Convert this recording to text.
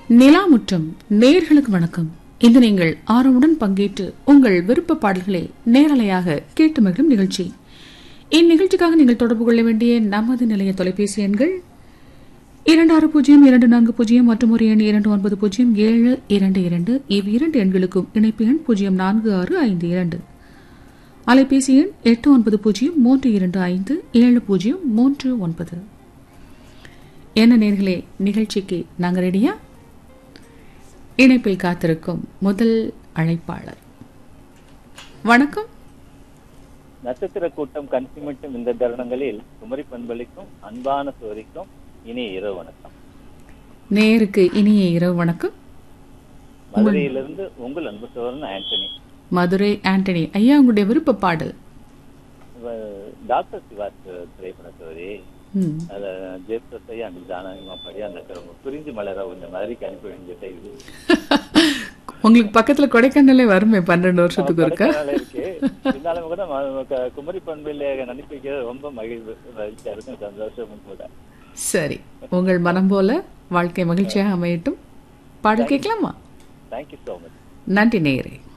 நிலாமுற்றம் நேர்களுக்கு வணக்கம் இன்று நீங்கள் ஆர்வமுடன் பங்கேற்று உங்கள் விருப்ப பாடல்களை நேரலையாக கேட்டு மகிழும் நிகழ்ச்சி இந்நிகழ்ச்சிக்காக நீங்கள் தொடர்பு கொள்ள வேண்டிய நமது நிலைய தொலைபேசி எண்கள் இரண்டு ஆறு பூஜ்ஜியம் இரண்டு நான்கு பூஜ்ஜியம் மற்றும் ஒரு எண் இரண்டு ஒன்பது பூஜ்ஜியம் ஏழு இரண்டு இரண்டு இவ் இரண்டு எண்களுக்கும் இணைப்பு எண் பூஜ்ஜியம் நான்கு ஆறு ஐந்து இரண்டு அலைபேசி எண் எட்டு ஒன்பது பூஜ்ஜியம் மூன்று இரண்டு ஐந்து ஏழு பூஜ்ஜியம் மூன்று ஒன்பது என்ன நேர்களே நிகழ்ச்சிக்கு நாங்க ரெடியா இணைப்பில் காத்திருக்கும் முதல் அழைப்பாளர் வணக்கம் நட்சத்திர கூட்டம் கண்சிமிட்டும் இந்த தருணங்களில் குமரி பண்பளிக்கும் அன்பான சோரிக்கும் இனி இரவு வணக்கம் நேருக்கு இனிய இரவு வணக்கம் மதுரையிலிருந்து உங்கள் அன்பு சோழன் ஆண்டனி மதுரை ஆண்டனி ஐயா உங்களுடைய விருப்ப பாடல் இவ- டாக்டர் சிவாஸ் திரைப்பட சோரி ம். அதுல ஜெயபிரசை அந்த ஜானகமா படி அந்த க- குறிஞ்சி மலர இந்த மாதிரி கணிப்பு வேண்டிய இது உங்களுக்கு பக்கத்துல கொடைக்கானலே வருமே பன்னெண்டு வருஷத்துக்கு இருக்கா கொடைக்கானல்ல இருக்கு இருந்தாலும் கூட ம- க- குமரி பண்பில் நினைப்பிக்கிறது ரொம்ப மகிழ்வு மகிழ்ச்சியா இருக்கும் சந்தோஷமும் கூட சரி உங்கள் மனம் போல வாழ்க்கை மகிழ்ச்சியாக அமையட்டும் பாடல் கேட்கலாமா தேங்க்யூ ஸோ மச் நன்றி நேயரே